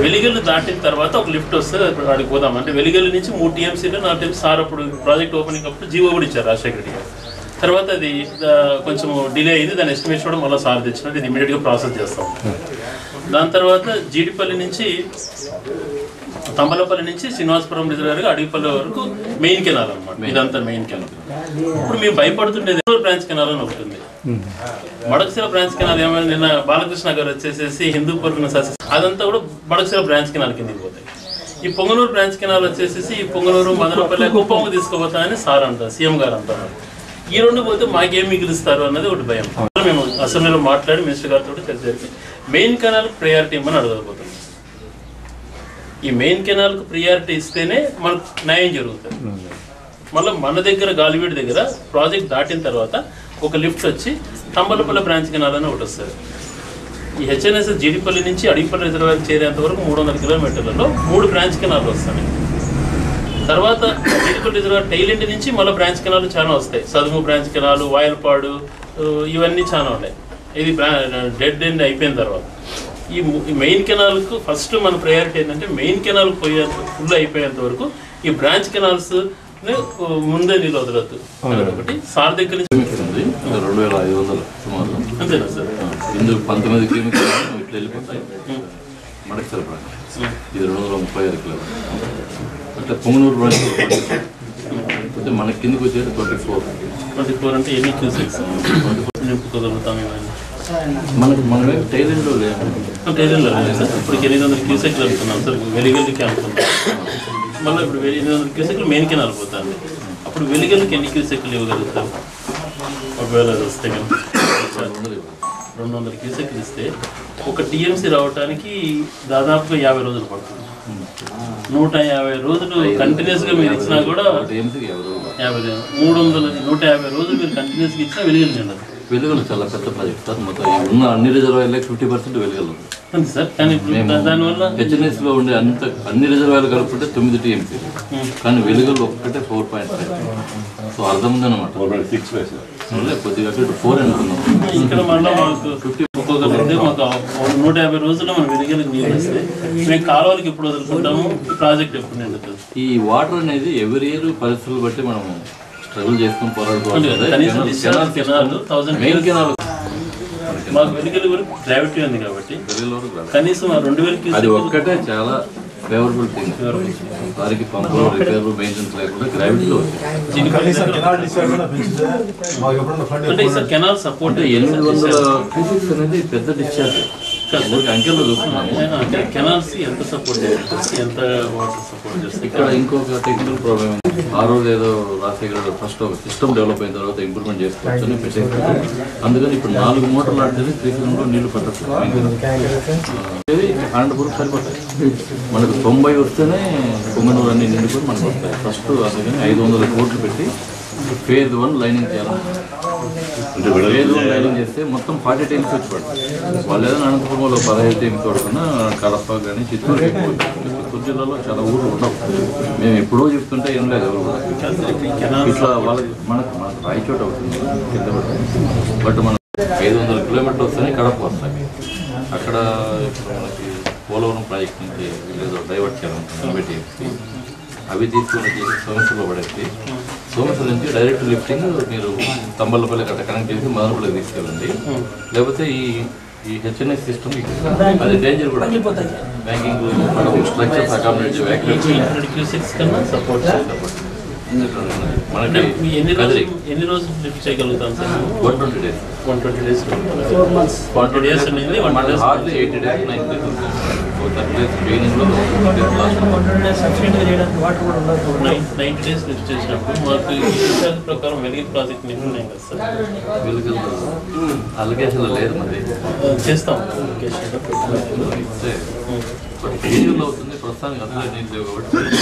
వెలిగల్లు దాటిన తర్వాత ఒక లిఫ్ట్ వస్తే ఇప్పుడు వాడికి పోదాం అంటే వెలిగల్లు నుంచి మూడు టీఎంసీలు నాలుగు టీఎంసీ సార్ అప్పుడు ప్రాజెక్ట్ ఓపెనింగ్ అప్పుడు జీవో కూడా ఇచ్చారు రాజశేఖర రెడ్డి గారు తర్వాత అది ఆ, కొంచెం డిలే అయింది దాని ఎస్టిమేషన్ కూడా మళ్ళీ సార్ తెచ్చినట్టు ఇది ఇమీడియట్గా ప్రాసెస్ చేస్తాం దాని తర్వాత జీడిపల్లి నుంచి తంబలపల్లి నుంచి శ్రీనివాసపురం రిజర్వేర్ అడవిపల్లి వరకు మెయిన్ కెనాల్ అనమాట ఇదంతా మెయిన్ కెనాల్ ఇప్పుడు మేము భయపడుతుండేది బ్రాంచ్ కెనాల్ అని ఒకటి ఉంది బడకశిల బ్రాంచ్ కెనాల్ ఏమైనా నిన్న బాలకృష్ణ గారు వచ్చేసేసి హిందూపూర్ సస్ అదంతా కూడా బడకశిల బ్రాంచ్ కెనాల్ కిందకి పోతాయి ఈ పొంగనూరు బ్రాంచ్ కెనాల్ వచ్చేసేసి ఈ పొంగనూరు మదనపల్లి కుప్పంకు తీసుకుపోతా అని సార్ అంటారు సీఎం గారు అంటారు ఈ రెండు పోతే మాకేం మిగిలిస్తారు అన్నది ఒకటి భయం మేము అసెంబ్లీలో మాట్లాడి మినిస్టర్ గారితో చర్చ జరిపి మెయిన్ కెనాల్ ప్రయారిటీ ఇమ్మని అడగబోతున్నాం ఈ మెయిన్ కెనాల్కు ప్రియారిటీ ఇస్తేనే మనకు న్యాయం జరుగుతుంది మళ్ళీ మన దగ్గర గాలివీడి దగ్గర ప్రాజెక్ట్ దాటిన తర్వాత ఒక లిఫ్ట్ వచ్చి తంబలపల్లి బ్రాంచ్ కెనాల్ అని ఒకటి వస్తుంది ఈ హెచ్ఎన్ఎస్ జీడిపల్లి నుంచి అడిగిపల్లి రిజర్వాయర్ చేరేంత వరకు మూడు వందల కిలోమీటర్లలో మూడు బ్రాంచ్ కెనాల్ వస్తాయి తర్వాత జీడిపల్లి రిజర్వాయర్ టైలెండ్ నుంచి మళ్ళీ బ్రాంచ్ కెనాల్ చాలా వస్తాయి సదుము బ్రాంచ్ కెనాల్ వాయల్పాడు ఆ, ఇవన్నీ చాలా ఉన్నాయి ఇది డెడ్ ఎండ్ అయిపోయిన తర్వాత ఈ ము- ఈ మెయిన్ కెనాల్కు ఫస్ట్ మన ప్రయారిటీ ఏంటంటే మెయిన్ కెనాల్ పోయేంత ఫుల్ అయిపోయేంత వరకు ఈ బ్రాంచ్ కెనాల్స్ ముందే నీళ్ళు వదలొద్దు ఒకటి సార్ దగ్గర నుంచి ఉంది రెండు వేల ఐదు వందలు సుమారు అంతేనా సార్ ఇందుకు పంతొమ్మిది కిలోమీటర్లు ఇట్లా వెళ్ళిపోతాయి మడకసర బ్రాంచ్ ఇది రెండు వందల ముప్పై ఆరు కిలోమీటర్లు అంటే పొంగనూరు బ్రాంచ్ అంటే మన కిందకి వచ్చేది ట్వంటీ ఫోర్ ట్వంటీ ఫోర్ అంటే ఎన్ని క్యూసెక్స్ నింపుకోగలుగుతాం ఇవన్నీ మనకు మనమే టైలెండ్లో లేము టైలర్లో లేదు సార్ ఇప్పుడు ఎనిమిది వందల క్యూసెక్లు అనుకున్నాం సార్ వెలిగల్లికి అనుకున్నాం మళ్ళీ ఇప్పుడు వెలి- ఎనిమిది వందల క్యూసెక్లు మెయిన్కి వెళ్ళిపోతుంది అప్పుడు వెలిగల్లికి ఎన్ని క్యూసెక్లు ఇవ్వగలుగుతాం ఒకవేళ అది వస్తే కనుక రెండు వందల క్యూసెక్లు ఇస్తే ఒక టీఎంసీ రావడానికి దాదాపుగా యాభై రోజులు పడుతుంది నూట యాభై రోజులు కంటిన్యూస్గా మీరు ఇచ్చినా కూడా టీఎంసీకి ఎవరు యాభై మూడు వందల నూట యాభై రోజులు మీరు కంటిన్యూస్గా ఇచ్చినా వెలిగల్లి ఉండదు వెలుగులు చాలా పెద్ద ప్రాజెక్ట్ సార్ మొత్తం ఈ ఉన్న అన్ని రిజర్వాయర్లే ఫిఫ్టీ పర్సెంట్ వెలుగులు ఉంది అంతే సార్ కానీ ఇప్పుడు దా- దానివల్ల హెచ్ఎన్ఎస్ లో ఉండే అంత అన్ని రిజర్వాయర్లు కలుపుకుంటే తొమ్మిది టీఎంసీ కానీ వెలుగులు ఒక్కటే ఫోర్ పాయింట్ ఫైవ్ సో అర్థం ఉందన్నమాట సిక్స్ కొద్దిగా ఫోర్ అనుకున్నాం ఇక్కడ మళ్ళీ మాకు ఫిఫ్టీ ఒక్కొక్కరికి మాకు ఒక నూట యాభై రోజుల్లో మనం వెలిగలికి నీళ్ళు వస్తే మేము కాలువలకి ఎప్పుడు వదులుకుంటాము ఈ ప్రాజెక్ట్ ఎప్పుడు నిండుతుంది ఈ వాటర్ అనేది ఎవరి ఇయర్ పరిస్థితులు బట్టి మనం స్ట్రగుల్ చేసుకుని పోరాడుకోవాలి కనీసం discharge canal thousand main canal మాకు వెలిగలి వరకు గ్రావిటీ ఉంది కాబట్టి వెలుగుల వరకు రాదు. కనీసం ఆ రెండు వేల అది ఒక్కటే చాలా ఫేవరబుల్ థింగ్ దానికి పంపులు రిపేర్లు మెయింటెనెన్స్ లేకుండా గ్రావిటీలో వచ్చింది కనీసం కెనాల్ డిశ్చార్జ్ అయినా పెంచితే మాకు ఎప్పుడన్నా ఫ్లడ్ అంటే సార్ కెనాల్ సపోర్ట్ అంటే ఎనిమిది వందల క్యూసిక్స్ అనేది పెద్ద డిశ్చార్జ్ ఊరికి అంకెల్లో చూస్తున్నాము అంటే కెనాల్స్ ఎంత సపోర్ట్ చేస్తుంది ఎంత వాటర్ సపోర్ట్ చేస్తుంది ఇక్కడ ఇంకొక టెక్నికల్ ప్రాబ్లం ఉంది. ఆ రోజు ఏదో రాజశేఖర్ ఫస్ట్ ఒక సిస్టమ్ డెవలప్ అయిన తర్వాత ఇంప్రూవ్మెంట్ చేసుకోవచ్చు అని పెట్టేసారు అందుకని ఇప్పుడు నాలుగు మోటార్లు ఆడితే శ్రీశైలంలో నీళ్లు పట్టచ్చు అనంతపురం సరిపోతాయి మనకు తొంభై వస్తేనే పొంగనూరు అన్ని నిండుకొని మనకు వస్తాయి ఫస్ట్ అందుకని ఐదు వందల కోట్లు పెట్టి ఫేజ్ వన్ లైనింగ్ చేయాలి ఫేజ్ వన్ లైనింగ్ చేస్తే మొత్తం ఫార్టీ టైమ్స్ వచ్చి పడుతుంది వాళ్ళు ఏదైనా అనంతపురంలో పదహైదు టైమ్స్ పడుకున్నా కడప కానీ చిత్తూరు చిత్తూరు జిల్లాలో చాలా ఊర్లు ఉండవు మేము ఎప్పుడో చెప్తుంటే ఏం లేదు ఎవరు కూడా. ఇట్లా వాళ్ళకి మనకు మనకు రాయచోట అవుతుంది కింద పడుతుంది బట్ మనం ఐదు వందల కిలోమీటర్లు వస్తేనే కడప వస్తాయి అక్కడ ఇప్పుడు మనకి పోలవరం ప్రాజెక్ట్ నుంచి ఏదో డైవర్ట్ చేయాలనుకుంటున్నాం పెట్టి అవి తీసుకొని వచ్చేసి సోమసులో పడేసి సోమసుల నుంచి డైరెక్ట్ లిఫ్టింగ్ మీరు తంబలపల్లి గట్ట కనెక్ట్ చేసి మదనపల్లికి తీసుకెళ్ళండి లేకపోతే ఈ ఈ హెచ్ఎన్ఎస్ సిస్టమ్ అది డేంజర్ కూడా బ్యాంకింగ్ మనం స్ట్రక్చర్స్ అకామిడేట్ హండ్రెడ్ క్యూసెక్స్ కన్నా సపోర్ట్ అంటే మీ ఎన్ని కదిరి రోజులు ఎన్ని రోజులు లిఫ్ట్ చేయగలుగుతాం sir one twenty days one twenty days four months twenty days అనేది వన్ మన days hardly eighty days nine days four thirty days బిగినింగ్లో నైన్టీ డేస్ లిఫ్ట్ చేసినప్పుడు మాకు ఈ విషయాల ప్రకారం వెలిగి ప్రాజెక్ట్ నిర్ణయం కదా సార్ వీళ్ళకి అలిగేషన్లో లేదు మరి చేస్తాం application. ఇస్తే బట్ కేజీలో అవుతుంది ప్రస్తుతానికి అందులో నీళ్ళు లేవు కాబట్టి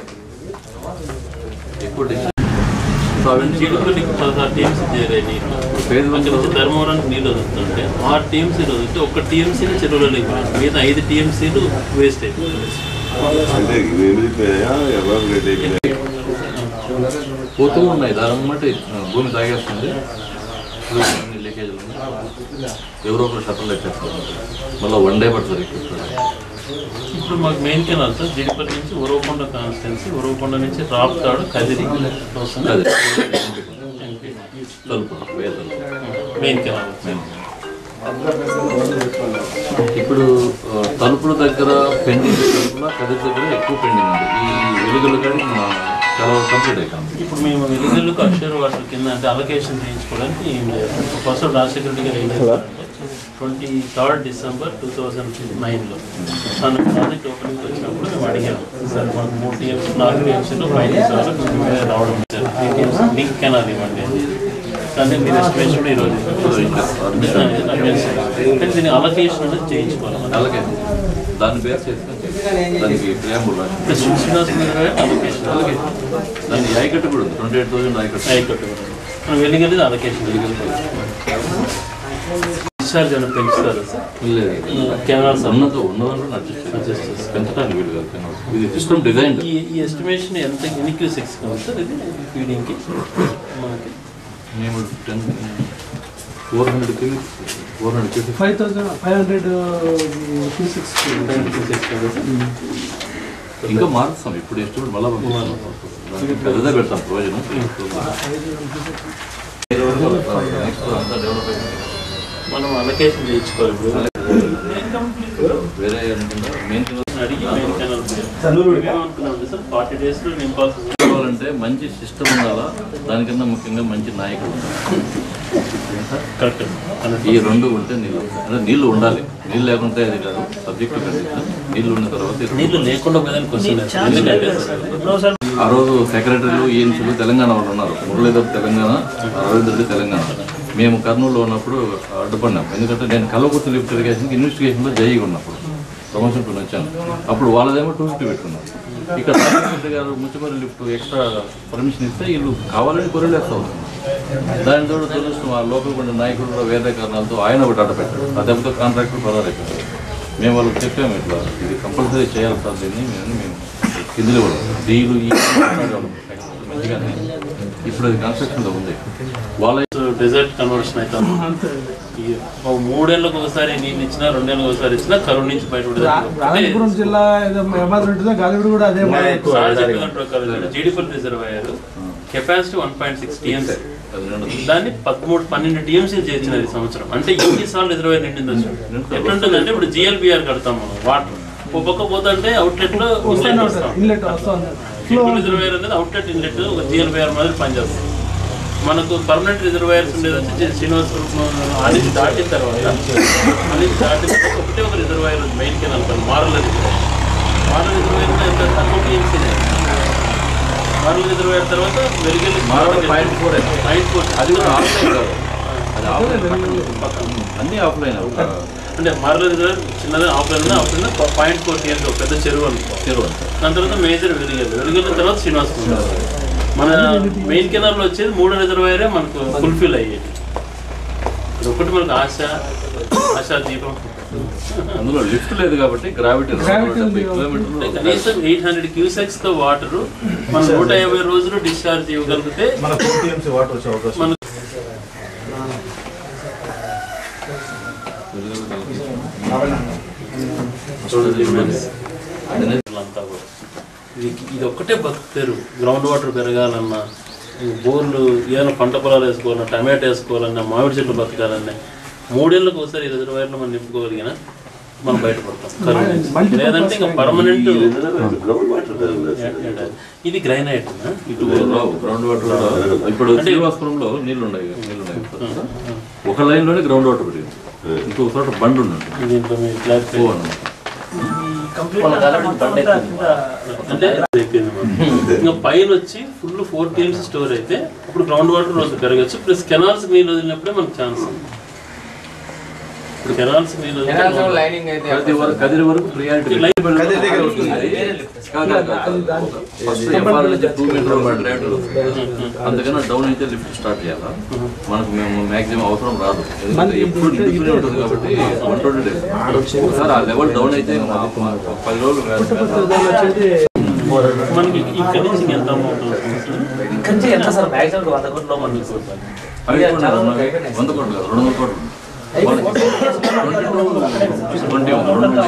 ఎక్కువ డిస్టెన్స్ సో అవన్నీ చిలుకలకి పదహారు టీమ్స్ చేరాయి నీళ్ళు ఫేజ్ వన్ అక్కడ నుంచి ధర్మవరానికి నీళ్ళు వదులుతుంటే ఆరు టీఎంసీలు వదిలితే ఒక టీఎంసీని చెరువులో లేకపోయింది మిగతా ఐదు టీఎంసీలు వేస్ట్ అయిపోయింది అంటే ఎనిమిది పోయా ఎవరు రెడీ అయిపోయినాయి పోతూ ఉన్నాయి దాని బట్టి భూమి తాగేస్తుంది అన్ని లీకేజీలు ఉన్నాయి ఎవరో ఒకరు షట్టర్లు ఎట్టేస్తారు మళ్ళీ వన్ డే పడుతుంది ఎక్కువ ఇప్పుడు మాకు మెయిన్ కెనాల్ సార్ జిడిపల్లి నుంచి ఉరవకొండ కాన్స్టిట్యున్సీ ఉరవకొండ నుంచి రాప్తాడు కదిరి వస్తుంది అది ఎంపీ. తలుపు వేరే తలుపు మెయిన్ కెనాల్ ఇప్పుడు ఆ, తలుపుల దగ్గర పెండింగ్ తలుపుల కదిరి దగ్గర ఎక్కువ పెండింగ్ ఉంది ఈ వెలుగులు కానీ మన చాలా కంప్లీట్ అయిపోయింది ఇప్పుడు మేము వెలుగులకు అక్షర వాటర్ కింద అంటే అలొకేషన్ చేయించుకోవడానికి ఏం లేదు ఫస్ట్ రాజశేఖర రెడ్డి గారు ఏం చేస్తారంటే twenty third December two thousand నైన్లో తను ప్రాజెక్ట్ ఓపెనింగ్ వచ్చినప్పుడు మేము అడిగాము సార్ మాకు మూడు టీఎంసీ నాలుగు టీఎంసీలో ఫైవ్ టీఎంసీ మేము మీద రావడం సార్ త్రీ టీఎంసీ మీకు కెనాల్ ఇవ్వండి అని. కానీ మీరు ఎస్టిమేషన్ కూడా ఈరోజు కానీ దీని అలొకేషన్ అనేది చేయించుకోవాలి అలాగే దాన్ని బేస్ చేసుకొని దానికి ప్రియాంబుల్ ఇప్పుడు శ్రీనివాస్ గారు అలొకేషన్ అలాగే దాన్ని యాయికట్టు కూడా ఉంది twenty eight thousand ayacut high court మనం వెళ్ళగలిది అలొకేషన్ డిశ్చార్జ్ అని పెంచుతారు సార్ లేదు కెనాల్స్ ఉన్నదో ఉన్నదాంట్లో అడ్జస్ట్ చేసి పెంచడానికి వీలు కాదు కెనాల్స్. ఇది సిస్టమ్ డిజైన్ ఈ ఈ ఎస్టిమేషన్ ఎంత ఎన్ని క్యూసెక్స్ కావాలి సార్ ఇది ఫీడింగ్కి మనకి మేము ten four hundred KG four hundred KG five thousand five hundred cusecs cusecs కదా సార్ ఇంకా మారుస్తాం ఇప్పుడు ఎస్టిమేట్ మళ్ళీ పంపిస్తాం దానికి పెద్దదే పెడతాం ప్రయోజనం నెక్స్ట్ అంతా డెవలప్ అయిపోయింది మనం అలొకేషన్ చేయించుకోవాలి ఇప్పుడు వేరే అనుకుంటా మెయిన్ అడిగి మెయిన్ కెనాల్ ఏమనుకున్నాం సార్ ఫార్టీ డేస్లో నింపాల్సి కావాలంటే మంచి సిస్టమ్ ఉండాలా దానికన్నా ముఖ్యంగా మంచి నాయకుడు ఉండాలి. కరెక్ట్ ఈ రెండు ఉంటే నీళ్ళు వస్తాయి. అంటే నీళ్లు ఉండాలి నీళ్ళు లేకుంటే అది కాదు సబ్జెక్ట్ కండిషన్ నీళ్లు ఉన్న తర్వాత ఇది నీళ్ళు లేకుండా పోయేదానికి క్వశ్చన్ ఎందుకంటే సార్ ఆ రోజు సెక్రటరీలు ఈఎన్సీలు తెలంగాణ వాళ్ళు ఉన్నారు మురళీధర్ తెలంగాణ రవీంద్ర రెడ్డి తెలంగాణ మేము కర్నూలులో ఉన్నప్పుడు అడ్డుపడినాం ఎందుకంటే నేను కల్వకుర్తి లిఫ్ట్ ఇరిగేషన్కి ఇన్వెస్టిగేషన్లో జైగా ఉన్నప్పుడు ప్రమోషన్ టూ వచ్చాను అప్పుడు వాళ్ళదేమో టూ ఫిఫ్టీ పెట్టుకున్నారు ఇక్కడ రాజశేఖర్ గారు ముచ్చమరి లిఫ్ట్ ఎక్స్ట్రా పర్మిషన్ ఇస్తే వీళ్ళు కావాలని కొరలేస్తూ ఉన్నారు దాని తోడు దురదృష్టం ఆ లోకల్ కొండ నాయకులు కూడా వేరే కారణాలతో ఆయన ఒకటి అడ్డ పెట్టారు ఆ దెబ్బతో కాంట్రాక్టర్ పదారైపోయారు మేము వాళ్ళకి చెప్పాము ఇట్లా ఇది కంపల్సరీ చేయాలి సార్ దీన్ని మేము మేము కిందిలో కూడా డీలు ఈ మంచిగానే ఇప్పుడు అది కన్స్ట్రక్షన్లో ఉంది వాళ్ళ డెజర్ట్ కన్వర్షన్ అవుతాం ఈ ఓ మూడేళ్ళకి ఒకసారి నీళ్ళు ఇచ్చినా రెండేళ్ళకి ఒకసారి ఇచ్చినా కరువు నుంచి బయటపడేది అనంతపురం జిల్లా ఏదో ఏమాత్రం ఉంటుందో గాలిగూడ కూడా అదే సార్ చెప్పిన దాని ప్రకారం Jeedipalli reservoir capacity one point six TMC అది రెండు దాన్ని పదమూడు పన్నెండు టీఎంసీ చేసినది ఈ సంవత్సరం అంటే ఎన్ని సార్లు రిజర్వాయర్ నిండింది అసలు ఎట్లుంటుందంటే ఇప్పుడు జిఎల్బిఆర్ కడతాం మనం వాటర్ ఓ పక్క పోతుంటే అవుట్లెట్ లో inlet వస్తాం. ఇన్లెట్ వస్తుంది జీడిపల్లి రిజర్వాయర్ అనేది అవుట్లెట్ ఇన్లెట్ ఒక జిఎల్బిఆర్ మాదిరి పనిచేస్తుంది మనకు పర్మనెంట్ రిజర్వాయర్స్ ఉండేది వచ్చి శ్రీనివాసపురం ఆడికి దాటిన తర్వాత ఆడికి దాటిన తర్వాత ఒకటే ఒక రిజర్వాయర్ ఉంది మెయిన్ కెనాల్ పని మారల రిజర్వాయర్ మారల రిజర్వాయర్ ఎంత తక్కువ టీఎంసీ మారల రిజర్వాయర్ తర్వాత Veligallu point four point four అది కూడా ఆఫ్లైన్ కాదు అది ఆఫ్లైన్ అన్నీ ఆఫ్లైన్ అంటే మారల రిజర్వాయర్ చిన్నది offline offline point four TMC ఒక పెద్ద చెరువు అనుకో చెరువు దాని తర్వాత మేజర్ వెలిగెళ్ళి వెలిగెళ్ళిన తర్వాత శ్రీనివాసపురం మన మెయిన్ కెనాల్లో వచ్చేది మూడో రిజర్వాయరే మనకు ఫుల్ఫిల్ అయ్యేది ఇది ఒకటి మనకు ఆశ ఆశా దీపం అందులో లిఫ్ట్ లేదు కాబట్టి గ్రావిటీ డెబ్బై కిలోమీటర్లు కనీసం ఎయిట్ హండ్రెడ్ క్యూసెక్స్ తో వాటర్ మనం నూట యాభై రోజులు డిశ్చార్జ్ ఇవ్వగలిగితే మన ఫోర్ టీఎంసీ వాటర్ వచ్చే అవకాశం మన అంతా కూడా. ఇది ఇది ఒక్కటే బతుకుతారు గ్రౌండ్ వాటర్ పెరగాలన్నా ఈ బోర్లు ఏదైనా పంట పొలాలు వేసుకోవాలన్నా టమాటో వేసుకోవాలన్నా మామిడి చెట్లు బతకాలన్నా మూడేళ్ళకి ఒకసారి ఈ రిజర్వాయర్లో మనం నింపుకోగలిగిన మనం బయటపడతాం కరువు నుంచి. లేదంటే ఇంకా పర్మనెంట్ గ్రౌండ్ వాటర్ ఇది గ్రైనైట్ ఇటు రావు గ్రౌండ్ వాటర్ కూడా ఇప్పుడు శ్రీనివాసపురంలో నీళ్లు ఉన్నాయి నీళ్లు ఉన్నాయి ఒక లైన్ లోనే గ్రౌండ్ వాటర్ పెట్టింది ఇంకొక చోట బండ్ ఉన్నట్టు దీంట్లో మీ క్లారిఫై ఓ అన్నమాట అంటే అయిపోయింది మాకు. ఇంకా పైన వచ్చి ఫుల్ ఫోర్ టీమ్స్ స్టోర్ అయితే అప్పుడు గ్రౌండ్ వాటర్ రోజు పెరగచ్చు ప్లస్ కెనాల్స్ నీళ్ళు వదిలినప్పుడే మనకు ఛాన్స్ ఇప్పుడు కెనాల్స్ నీళ్ళు వదిలితే లైనింగ్ అయితే కదిరి వరకు కదిరి వరకు ప్రియారిటీ లైన్ కదిరి దగ్గర వస్తుంది. ఫస్ట్ ఎంఆర్ నుంచి టూ మీటర్ డ్రైవర్ అందుకని డౌన్ అయితే లిఫ్ట్ స్టార్ట్ చేయాలా మనకు మేము మాక్సిమం అవసరం రాదు ఎందుకంటే ఎప్పుడు నిండుతూనే ఉంటుంది కాబట్టి వన్ ట్వంటీ డేస్ ఒకసారి ఆ లెవెల్ డౌన్ అయితే ఇంకా మా- మా- ఒక పది రోజులు వచ్చేది మనకి ఇక్కడ నుంచి ఎంత అమౌంట్ అవుతుంది సార్? ఇక్కడ నుంచి ఎంత సార్ మ్యాక్సిమం వంద కోట్ల మనకి అవి కూడా వంద కోట్లు కాదు, రెండు వందల కోట్లు ట్వంటీ రెండు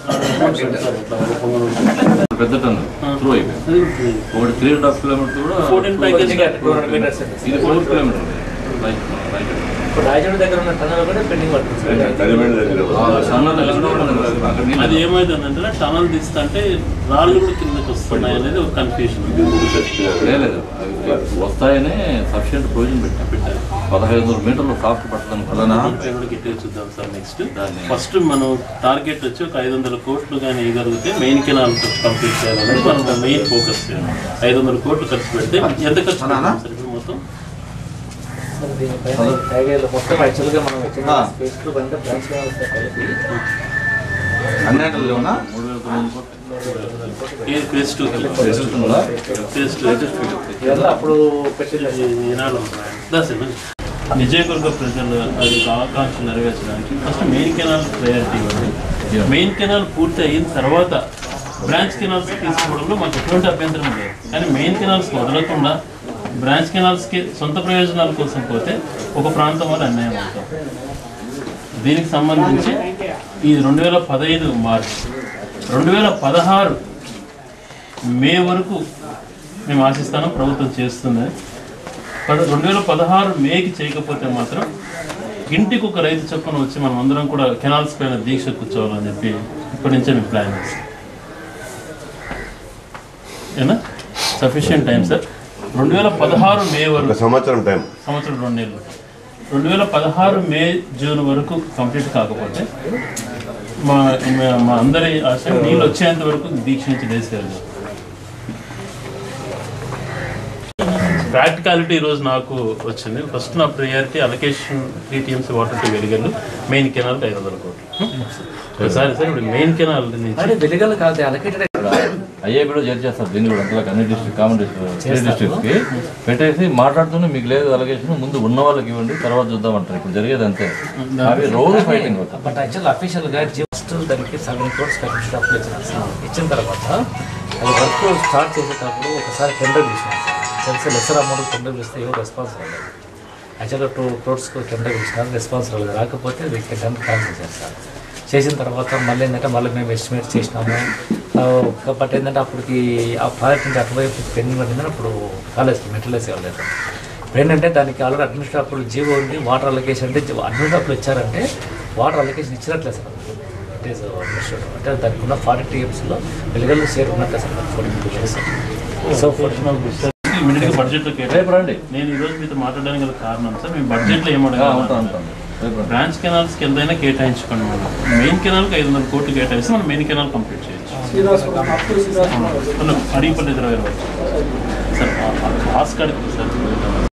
పెద్ద టన్ను త్రూ అయిపోయింది ఒకటి త్రీ అండ్ హాఫ్ కిలోమీటర్ కూడా ఫోర్టీన్ ప్యాకేజ్ ఇది ఫోర్ కిలోమీటర్ రైట్ రైట్ ఇప్పుడు రాయచోటి దగ్గర ఉన్న టన్నల్ కూడా పెండింగ్ పడుతుంది కరిమేడ దగ్గర ఆ సన్నలు ఎక్కడో ఉన్నది. అక్కడ నీళ్ళు అది ఏమైందంటే టనల్ తీస్తుంటే రాళ్ళు కూడా కిందకి వస్తున్నాయి అనేది ఒక కన్ఫ్యూజన్ లేదు అవి వస్తాయనే సఫిషియంట్ ప్రొవిజన్ పెట్టాం పెట్టారు పదహైదు వందల మీటర్లు సాఫ్ట్ పట్టడానికి అలానా? గట్టిగా చూద్దాం సార్ నెక్స్ట్ దాన్ని- ఫస్ట్ మనం టార్గెట్ వచ్చి ఒక ఐదు వందల కోట్లు కానీ ఇవ్వగలిగితే మెయిన్ కెనాల్ కంప్లీట్ చేయాలనేది మనం మెయిన్ ఫోకస్ చేయాలి ఐదు వందల కోట్లు ఖర్చు పెడితే ఎంత ఖర్చు అలానా? పెడతాం సార్ ఇప్పుడు మొత్తం దీనిపైన టైగర్లు మొత్తం యాక్చువల్గా మనం వచ్చిన ఆ. స్పేస్ లో పైన బ్రాంచ్ కలిపి అన్నింటిలో లేవునా మూడు వేల తొమ్మిది కోట్లు ఏ ఫేజ్ టూ తెలుస్తుందా? ఫేజ్ టూ ఇవన్నీ అప్పుడు పెట్టిన ఈనాడు నిజయదుర్గ ప్రజలు అది ఆకాంక్ష నెరవేర్చడానికి ఫస్ట్ మెయిన్ కెనాల్ ప్రయారిటీ ఇవ్వండి మెయిన్ కెనాల్ పూర్తి అయిన తర్వాత బ్రాంచ్ కెనాల్స్ తీసుకోవడంలో మాకు ఎటువంటి అభ్యంతరం లేదు కానీ మెయిన్ కెనాల్స్ వదలకుండా బ్రాంచ్ కెనాల్స్కి సొంత ప్రయోజనాల కోసం పోతే ఒక ప్రాంతం వల్ల అన్యాయం అవుతాం దీనికి సంబంధించి ఈ రెండు వేల పదహైదు మార్చ్ రెండు వేల పదహారు మే వరకు మేము ఆశిస్తాను ప్రభుత్వం చేస్తుంది కానీ రెండు వేల పదహారు మేకి చేయకపోతే మాత్రం ఇంటికి ఒక రైతు చొప్పున వచ్చి మనం అందరం కూడా కెనాల్స్ పైన దీక్ష కూర్చోవాలని చెప్పి ఇప్పటి నుంచే మేము ప్లాన్ చేస్తాం ఏనా సఫిషియంట్ టైం సార్ రెండు వేల పదహారు మే ఒక వరకు సంవత్సరం టైం సంవత్సరం రెండు నెలలు రెండు వేల పదహారు మే జూన్ వరకు కంప్లీట్ కాకపోతే మా మా- మా అందరి ఆశ నీళ్ళు వచ్చేంత వరకు దీక్ష నుంచి దేశాలు ప్రాక్టికాలిటీ ఈరోజు నాకు వచ్చింది ఫస్ట్ నా priority allocation three TMC water to Veligallu main canal ఐదు వందల కోట్లు ఒకసారి సార్ ఇప్పుడు మెయిన్ కెనాల్ నుంచి అంటే వెలిగలు కాదు అలకేటెడ్ అయ్యే కూడా చేర్చేస్తారు దీన్ని కూడా అంతలో అన్ని district common district three districts కి పెట్టేసి మాట్లాడుతూనే మీకు లేదు అలగేషన్ ముందు ఉన్న వాళ్ళకి ఇవ్వండి తర్వాత చూద్దాం అంటారు ఇప్పుడు జరిగేది అంతే అవి రోజు ఫైటింగ్ అవుతాం బట్ యాక్చువల్ అఫీషియల్ గా జస్ట్ దానికి సెవెన్ క్రోర్స్ కమిషన్ అప్లై చేసిన ఇచ్చిన తర్వాత అది వర్క్ స్టార్ట్ చేసేటప్పుడు ఒకసారి టెండర్ పిలిచినాం సార్ తెలిసి లెసర్ అమౌంట్ టెండర్ పిలిస్తే ఏమో రెస్పాన్స్ రాలేదు యాక్చువల్గా టూ క్రోర్స్కి టెండర్ పిలిచినారు రెస్పాన్స్ రాలేదు రాకపోతే అది టెండర్ క్యాన్సిల్ చేస్తారు చేసిన తర్వాత మళ్ళీ ఏంటంటే మళ్ళీ మేము ఎస్టిమేట్ చేసినాము ఆ, బట్ ఏంటంటే అప్పటికి ఆ ప్రాజెక్ట్ నుంచి అటువైపు పెండింగ్ పడిందని అప్పుడు కాలేజ్ మెటీరియల్స్ ఇవ్వలేదు ఇప్పుడు ఏంటంటే దానికి ఆల్రెడీ అడ్మినిస్ట్రేటర్ అప్పుడు జీవో ఉంది వాటర్ అలొకేషన్ అంటే అడ్మినిస్ట్రేటర్ అప్పుడు ఇచ్చారంటే వాటర్ అలొకేషన్ ఇచ్చినట్లే సార్ ఇట్ ఈస్ అడ్మినిస్ట్రేటర్ అంటే దానికి ఉన్న ఫార్టీ టీఎమ్స్లో వెలుగల్ షేర్ ఉన్నట్లే sir forty two shares so forty ఇమీడియట్గా బడ్జెట్లో కేటాయి రేపు రండి నేను ఈరోజు మీతో మాట్లాడడానికి గల కారణం సార్ మేము బడ్జెట్లో ఆ, ఏమడగా ఉంటాను ఉంటాను రేపు రండి బ్రాంచ్ కెనాల్స్ కి ఎంతైనా కేటాయించుకోండి మనం మెయిన్ కెనాల్కి ఐదు వందల కోట్లు కేటాయిస్తే మనం మెయిన్ కెనాల్ కంప్లీట్ చేయొచ్చు శ్రీనివాసపురం అప్ టు శ్రీనివాసపురం మనం అడిగిపల్లి ఇరవై ఇరవై సార్ ఆ కాస్ట్ కడుతుంది సార్